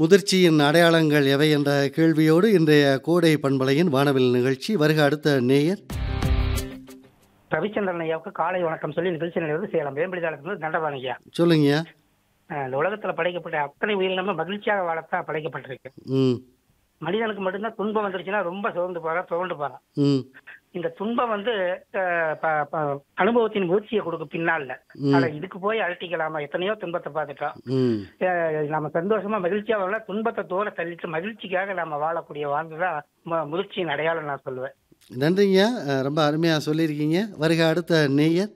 முதிர்ச்சியின் அடையாளங்கள் எவை என்ற கேள்வியோடு இன்றைய கோடை பண்பலையின் வானவில் நிகழ்ச்சி வருக அடுத்த நேயர் ரவிச்சந்திரன் ஐயாவுக்கு காலை வணக்கம் சொல்லி நிகழ்ச்சி நிலையிலிருந்து சேலம் வேம்படிதாளத்திலிருந்து தண்டபாணி ஐயா சொல்லுங்க அஹ் இந்த உலகத்துல படைக்கப்பட்ட அத்தனை உயிரினமும் மகிழ்ச்சியாக வாழத்தான் படைக்கப்பட்டிருக்கு ம் மனிதனுக்கு மட்டும்தான் துன்பம் வந்துருச்சுன்னா ரொம்ப சோர்ந்து போறான் துவண்டு போறான் ம் இந்த துன்பம் வந்து அஹ், ப- ப- அனுபவத்தின் முயற்சியை கொடுக்கும் பின்னால ம். ஆனா இதுக்கு போய் அழட்டிக்கலாமா எத்தனையோ துன்பத்தை பார்த்துட்டோம் ம் அஹ், நம்ம சந்தோஷமா மகிழ்ச்சியா வாழ துன்பத்தை தூர தள்ளிட்டு மகிழ்ச்சிக்காக நம்ம வாழக்கூடிய வாழ்ந்துதான் மு- முதிர்ச்சியின் அடையாளம் நான் சொல்லுவேன் நன்றிங்க அஹ், ரொம்ப அருமையாக சொல்லியிருக்கீங்க வருக அடுத்த நேயர்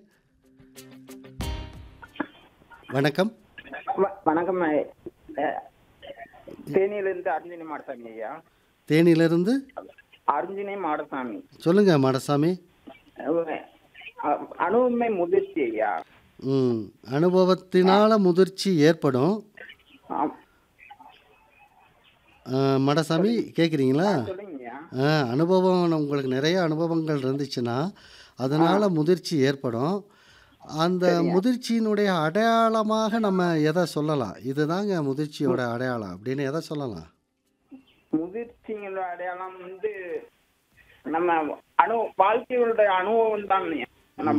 வணக்கம் வ- வணக்கம் அஹ், தேனியிலிருந்து அருஞ்சினி மாடசாமி ஐயா தேனியிலிருந்து அருஞ்சினி மாடசாமி சொல்லுங்க மாடசாமி அஹ், அஹ், அணுவுண்மை முதிர்ச்சி ஐயா ம் அனுபவத்தினால முதிர்ச்சி ஏற்படும் ஆம். அஹ், மாடசாமி கேட்குறீங்களா சொல்லுங்க ஐயா ஆ அனுபவம் உங்களுக்கு நிறைய அனுபவங்கள் இருந்துச்சுன்னா அதனால் முதிர்ச்சி ஏற்படும் அந்த முதிர்ச்சியினுடைய அடையாளமாக நம்ம எதை சொல்லலாம் இதுதாங்க முதிர்ச்சியோட அடையாளம் அப்படின்னு எதை சொல்லலாம் முதிர்ச்சிங்களோட அடையாளம் வந்து நம்ம அணு வாழ்க்கையோட அனுபவம் தான் நம்ம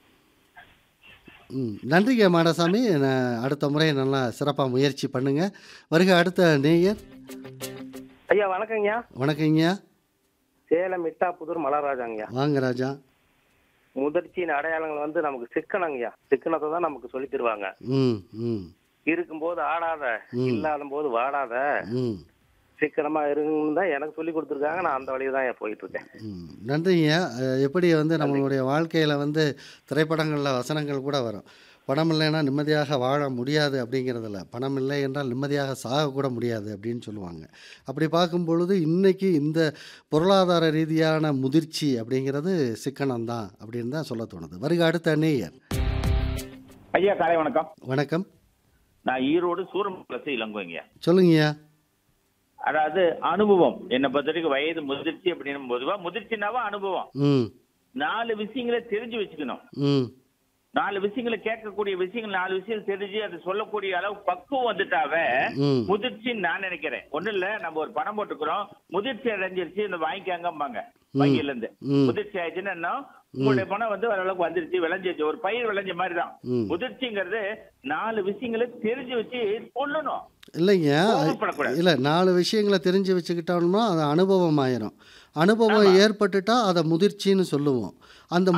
ம் நன்றிங்க மாடசாமி நான் அடுத்த முறை நல்லா சிறப்பாக முயற்சி பண்ணுங்க வருக அடுத்த நேயர் ஐயா வணக்கங்கய்யா வணக்கங்கய்யா சேலம் மிட்டா புதூர் மலராஜாங்கய்யா வாங்க ராஜா முதிர்ச்சியின் அடையாளங்கள் வந்து நமக்கு சிக்கனங்கய்யா சிக்கனத்தை தான் நமக்கு சொல்லி தருவாங்க ம் ம் இருக்கும்போது ஆடாத ம். இல்லாத போது வாடாத ம் சிக்கனமா இருங்கன்னு தான் எனக்கு சொல்லி கொடுத்துருக்காங்க நான் அந்த வழியை தான் போயிட்டு இருக்கேன் ம், நன்றிங்க அஹ், எப்படி வந்து நம்மளுடைய வாழ்க்கையில் வந்து திரைப்படங்களில் வசனங்கள் கூட வரும் பணம் இல்லைன்னா நிம்மதியாக வாழ முடியாது அப்படிங்கிறதில்ல பணம் இல்லை என்றால் நிம்மதியாக சாகக்கூட முடியாது அப்படின்னு சொல்லுவாங்க அப்படி பார்க்கும் பொழுது இன்னைக்கு இந்த பொருளாதார ரீதியான முதிர்ச்சி அப்படிங்கிறது சிக்கனம் தான் அப்படின்னு தான் சொல்ல தோணுது வருக அடுத்த நேயர் ஐயா காலை வணக்கம் வணக்கம் நான் ஈரோடு சூரம்பலத்தை இளங்கோங்க சொல்லுங்கய்யா அதாவது அனுபவம் என்னை பொறுத்த வரைக்கும் வயது முதிர்ச்சி அப்படின்னு பொதுவா முதிர்ச்சினாவா அனுபவம் ம் நாலு விஷயங்களை தெரிஞ்சு வச்சுக்கணும் ம் நாலு விஷயங்களை கேட்கக்கூடிய விஷயங்கள் நாலு விஷயம் தெரிஞ்சு அதை சொல்லக்கூடிய அளவு பக்குவம் வந்துட்டாவே ம் முதிர்ச்சின்னு நான் நினைக்கிறேன் ஒண்ணும் இல்ல நம்ம ஒரு பணம் போட்டுக்கிறோம் முதிர்ச்சி அடைஞ்சிருச்சு இந்த வாங்கிக்காங்கம்பாங்க வங்கியில இருந்து ம். முதிர்ச்சி ஆயிடுச்சுன்னா என்ன? உங்களுடைய பணம் வந்து ஓரளவுக்கு வந்துருச்சு விளைஞ்சிருச்சு ஒரு பயிர் விளைஞ்ச மாதிரி தான் ம். முதிர்ச்சிங்கிறது நாலு விஷயங்களை தெரிஞ்சு வச்சு சொல்லணும் இல்லைங்க கோபப்படக்கூடாது. இல்லை நாலு விஷயங்களை தெரிஞ்சு வச்சுக்கிட்டோம்னா அது அனுபவம் ஆயிரும் அனுபவம் ஏற்பட்டுட்டா அதை முதிர்ச்சின்னு சொல்லுவோம் அந்த